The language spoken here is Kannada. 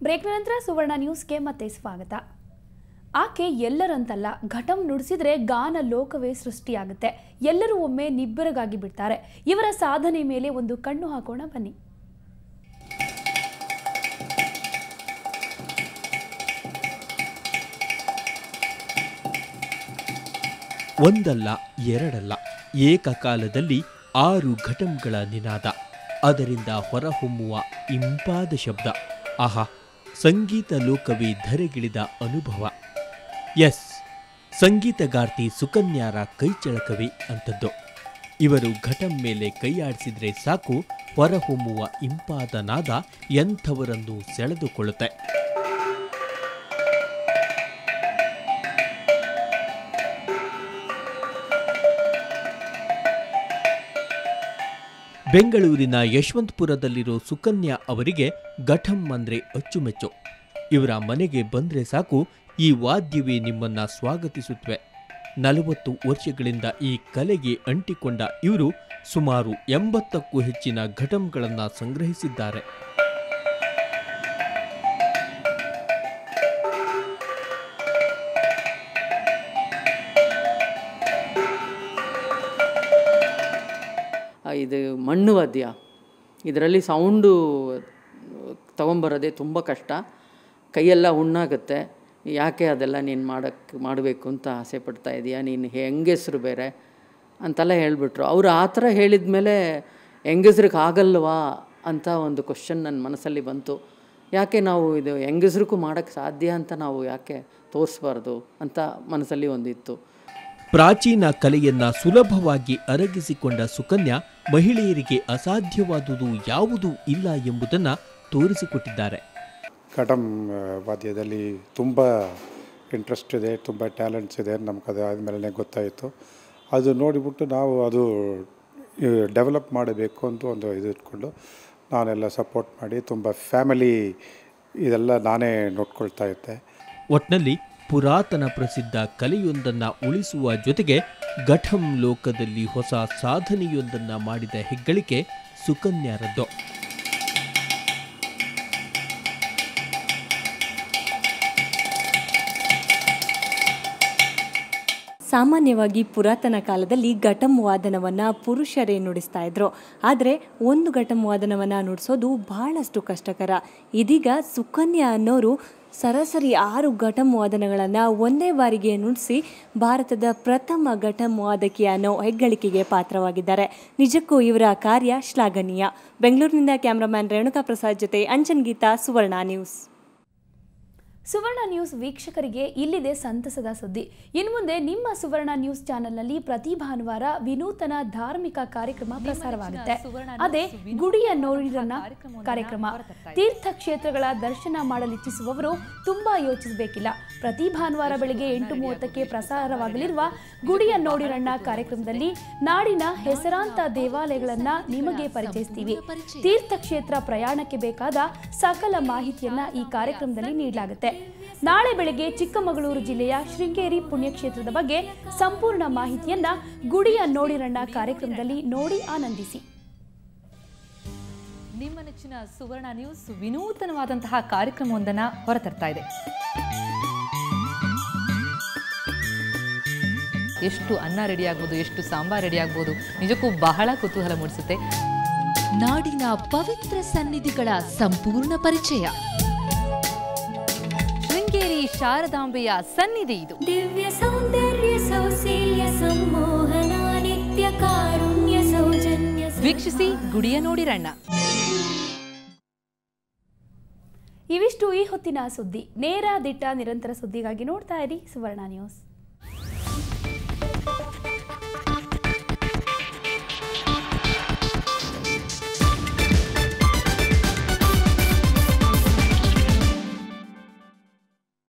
ಬ್ರೇಕ್ನ ನಂತರ ಸುವರ್ಣ ನ್ಯೂಸ್ಗೆ ಮತ್ತೆ ಸ್ವಾಗತ ಆಕೆ ಎಲ್ಲರಂತಲ್ಲ ಘಟಂ ನುಡಿಸಿದ್ರೆ ಗಾನ ಲೋಕವೇ ಸೃಷ್ಟಿಯಾಗುತ್ತೆ ಎಲ್ಲರೂ ಒಮ್ಮೆ ನಿಬ್ಬರಗಾಗಿ ಬಿಡ್ತಾರೆ ಇವರ ಸಾಧನೆ ಮೇಲೆ ಒಂದು ಕಣ್ಣು ಹಾಕೋಣ ಬನ್ನಿ ಒಂದಲ್ಲ ಎರಡಲ್ಲ ಏಕಕಾಲದಲ್ಲಿ ಆರು ಘಟಂಗಳ ನಿನಾದ ಅದರಿಂದ ಹೊರಹೊಮ್ಮುವ ಇಂಪಾದ ಶಬ್ದ ಆಹಾ ಸಂಗೀತ ಲೋಕವೇ ಧರೆಗಿಳಿದ ಅನುಭವ ಎಸ್ ಸಂಗೀತಗಾರ್ತಿ ಸುಕನ್ಯಾರ ಕೈಚಳಕವೇ ಅಂಥದ್ದು ಇವರು ಘಟಂ ಮೇಲೆ ಕೈಯಾಡಿಸಿದ್ರೆ ಸಾಕು ಹೊರಹೊಮ್ಮುವ ಇಂಪಾದ ನಾದ ಎಂಥವರನ್ನು ಸೆಳೆದುಕೊಳ್ಳುತ್ತೆ ಬೆಂಗಳೂರಿನ ಯಶವಂತಪುರದಲ್ಲಿರೋ ಸುಕನ್ಯಾ ಅವರಿಗೆ ಘಟಂ ಅಂದ್ರೆ ಅಚ್ಚುಮೆಚ್ಚು ಇವರ ಮನೆಗೆ ಬಂದ್ರೆ ಸಾಕು ಈ ವಾದ್ಯವೇ ನಿಮ್ಮನ್ನ ಸ್ವಾಗತಿಸುತ್ತವೆ ನಲವತ್ತು ವರ್ಷಗಳಿಂದ ಈ ಕಲೆಗೆ ಅಂಟಿಕೊಂಡ ಇವರು ಸುಮಾರು ಎಂಬತ್ತಕ್ಕೂ ಹೆಚ್ಚಿನ ಘಟಂಗಳನ್ನ ಸಂಗ್ರಹಿಸಿದ್ದಾರೆ ಆ, ಇದು ಮಣ್ಣು ವಾದ್ಯ ಇದರಲ್ಲಿ ಸೌಂಡು ತೊಗೊಂಬರೋದೇ ತುಂಬ ಕಷ್ಟ ಕೈಯೆಲ್ಲ ಹುಣ್ಣಾಗುತ್ತೆ ಯಾಕೆ ಅದೆಲ್ಲ ನೀನು ಮಾಡೋಕ್ಕೆ ಮಾಡಬೇಕು ಅಂತ ಆಸೆ ಪಡ್ತಾ ಇದೀಯಾ ನೀನು ಹೆಂಗಸ್ರು ಬೇರೆ ಅಂತೆಲ್ಲ ಹೇಳಿಬಿಟ್ರು ಅವರು ಆ ಥರ ಹೇಳಿದ ಮೇಲೆ ಹೆಂಗಸ್ರಿಗೆ ಆಗಲ್ವಾ ಅಂತ ಒಂದು ಕ್ವಶನ್ ನನ್ನ ಮನಸ್ಸಲ್ಲಿ ಬಂತು ಯಾಕೆ ನಾವು ಇದು ಹೆಂಗಸ್ರಿಗೂ ಮಾಡೋಕ್ಕೆ ಸಾಧ್ಯ ಅಂತ ನಾವು ಯಾಕೆ ತೋರಿಸ್ಬಾರ್ದು ಅಂತ ಮನಸ್ಸಲ್ಲಿ ಒಂದಿತ್ತು ಪ್ರಾಚೀನ ಕಲೆಯನ್ನ ಸುಲಭವಾಗಿ ಅರಗಿಸಿಕೊಂಡ ಸುಕನ್ಯಾ ಮಹಿಳೆಯರಿಗೆ ಅಸಾಧ್ಯವಾದುದು ಯಾವುದೂ ಇಲ್ಲ ಎಂಬುದನ್ನ ತೋರಿಸಿಕೊಟ್ಟಿದ್ದಾರೆ ಘಟಂ ಆ, ವಾದ್ಯದಲ್ಲಿ ತುಂಬ ಇಂಟ್ರೆಸ್ಟ್ ಇದೆ ತುಂಬ ಟ್ಯಾಲೆಂಟ್ಸ್ ಇದೆ ನಮ್ಗೆ ಅದು ಆದಮೇಲೆ ಗೊತ್ತಾಯಿತು ಅದು ನೋಡಿಬಿಟ್ಟು ನಾವು ಅದು ಡೆವಲಪ್ ಮಾಡಬೇಕು ಅಂತ ಒಂದು ಇದು ಇಟ್ಕೊಂಡು ನಾನೆಲ್ಲ ಸಪೋರ್ಟ್ ಮಾಡಿ ತುಂಬ ಫ್ಯಾಮಿಲಿ ಇದೆಲ್ಲ ನಾನೇ ನೋಡ್ಕೊಳ್ತಾ ಇದ್ದೆ ಒಟ್ನಲ್ಲಿ ಪುರಾತನ ಪ್ರಸಿದ್ಧ ಕಲೆಯೊಂದನ್ನ ಉಳಿಸುವ ಜೊತೆಗೆ ಘಟಂ ಲೋಕದಲ್ಲಿ ಹೊಸ ಸಾಧನೆಯೊಂದನ್ನ ಮಾಡಿದ ಹೆಗ್ಗಳಿಕೆ ಸುಕನ್ಯಾರದ್ದು ಸಾಮಾನ್ಯವಾಗಿ ಪುರಾತನ ಕಾಲದಲ್ಲಿ ಘಟಂ ವಾದನವನ್ನು ಪುರುಷರೇ ನುಡಿಸ್ತಾ ಇದ್ರು ಆದರೆ ಒಂದು ಘಟಂ ವಾದನವನ್ನು ನುಡಿಸೋದು ಬಹಳಷ್ಟು ಕಷ್ಟಕರ ಇದೀಗ ಸುಕನ್ಯಾ ಅನ್ನೋರು ಸರಾಸರಿ ಆರು ಘಟಂ ವಾದನಗಳನ್ನು ಒಂದೇ ಬಾರಿಗೆ ನುಡಿಸಿ ಭಾರತದ ಪ್ರಥಮ ಘಟಂ ವಾದಕಿ ಅನ್ನೋ ಹೆಗ್ಗಳಿಕೆಗೆ ಪಾತ್ರವಾಗಿದ್ದಾರೆ ನಿಜಕ್ಕೂ ಇವರ ಕಾರ್ಯ ಶ್ಲಾಘನೀಯ ಬೆಂಗಳೂರಿನಿಂದ ಕ್ಯಾಮ್ರಾಮ್ಯಾನ್ ರೇಣುಕಾ ಪ್ರಸಾದ್ ಜೊತೆ ಅಂಚನ್ ಗೀತಾ ಸುವರ್ಣ ನ್ಯೂಸ್ ಸುವರ್ಣ ನ್ಯೂಸ್ ವೀಕ್ಷಕರಿಗೆ ಇಲ್ಲಿದೆ ಸಂತಸದ ಸುದ್ದಿ ಇನ್ನು ಮುಂದೆ ನಿಮ್ಮ ಸುವರ್ಣ ನ್ಯೂಸ್ ಚಾನೆಲ್ನಲ್ಲಿ ಪ್ರತಿ ಭಾನುವಾರ ವಿನೂತನ ಧಾರ್ಮಿಕ ಕಾರ್ಯಕ್ರಮ ಪ್ರಸಾರವಾಗುತ್ತೆ ಅದೇ ಗುಡಿಯ ನೋಡಿರನ್ನ ಕಾರ್ಯಕ್ರಮ ತೀರ್ಥಕ್ಷೇತ್ರಗಳ ದರ್ಶನ ಮಾಡಲಿಚ್ಛಿಸುವವರು ತುಂಬಾ ಯೋಚಿಸಬೇಕಿಲ್ಲ ಪ್ರತಿ ಭಾನುವಾರ ಬೆಳಿಗ್ಗೆ ಎಂಟು ಮೂವತ್ತಕ್ಕೆ ಪ್ರಸಾರವಾಗಲಿರುವ ಗುಡಿಯ ನೋಡಿರಣ್ಣ ಕಾರ್ಯಕ್ರಮದಲ್ಲಿ ನಾಡಿನ ಹೆಸರಾಂತ ದೇವಾಲಯಗಳನ್ನ ನಿಮಗೆ ಪರಿಚಯಿಸ್ತೀವಿ ತೀರ್ಥಕ್ಷೇತ್ರ ಪ್ರಯಾಣಕ್ಕೆ ಬೇಕಾದ ಸಕಲ ಮಾಹಿತಿಯನ್ನ ಈ ಕಾರ್ಯಕ್ರಮದಲ್ಲಿ ನೀಡಲಾಗುತ್ತೆ ನಾಳೆ ಬೆಳಗ್ಗೆ ಚಿಕ್ಕಮಗಳೂರು ಜಿಲ್ಲೆಯ ಶೃಂಗೇರಿ ಪುಣ್ಯಕ್ಷೇತ್ರದ ಬಗ್ಗೆ ಸಂಪೂರ್ಣ ಮಾಹಿತಿಯನ್ನ ಗುಡಿಯ ನೋಡಿರಣ್ಣ ಕಾರ್ಯಕ್ರಮದಲ್ಲಿ ನೋಡಿ ಆನಂದಿಸಿ ನಿಮ್ಮ ನೆಚ್ಚಿನ ಸುವರ್ಣ ನ್ಯೂಸ್ ವಿನೂತನವಾದಂತಹ ಕಾರ್ಯಕ್ರಮವೊಂದನ್ನು ಹೊರತರ್ತಾ ಇದೆ ಎಷ್ಟು ಅನ್ನ ರೆಡಿ ಆಗ್ಬೋದು ಎಷ್ಟು ಸಾಂಬಾರ್ ರೆಡಿ ಆಗ್ಬೋದು ನಿಜಕ್ಕೂ ಬಹಳ ಕುತೂಹಲ ಮೂಡಿಸುತ್ತೆ ನಾಡಿನ ಪವಿತ್ರ ಸನ್ನಿಧಿಗಳ ಸಂಪೂರ್ಣ ಪರಿಚಯ ಶೃಂಗೇರಿ ಶಾರದಾಂಬೆಯ ಸನ್ನಿಧಿ ಇದು ದಿವ್ಯ ಸೌಂದರ್ಯ ಸೌಶೀಲ್ಯ ಸಂಮೋಹನ ನಿತ್ಯ ಕಾರುಣ್ಯ ಸೌಜನ್ಯ ವೀಕ್ಷಿಸಿ ಗುಡಿಯ ನೋಡಿರಣ್ಣ ಇವಿಷ್ಟು ಈ ಹೊತ್ತಿನ ಸುದ್ದಿ ನೇರ ದಿಟ್ಟ ನಿರಂತರ ಸುದ್ದಿಗಾಗಿ ನೋಡ್ತಾ ಇರಿ ಸುವರ್ಣ ನ್ಯೂಸ್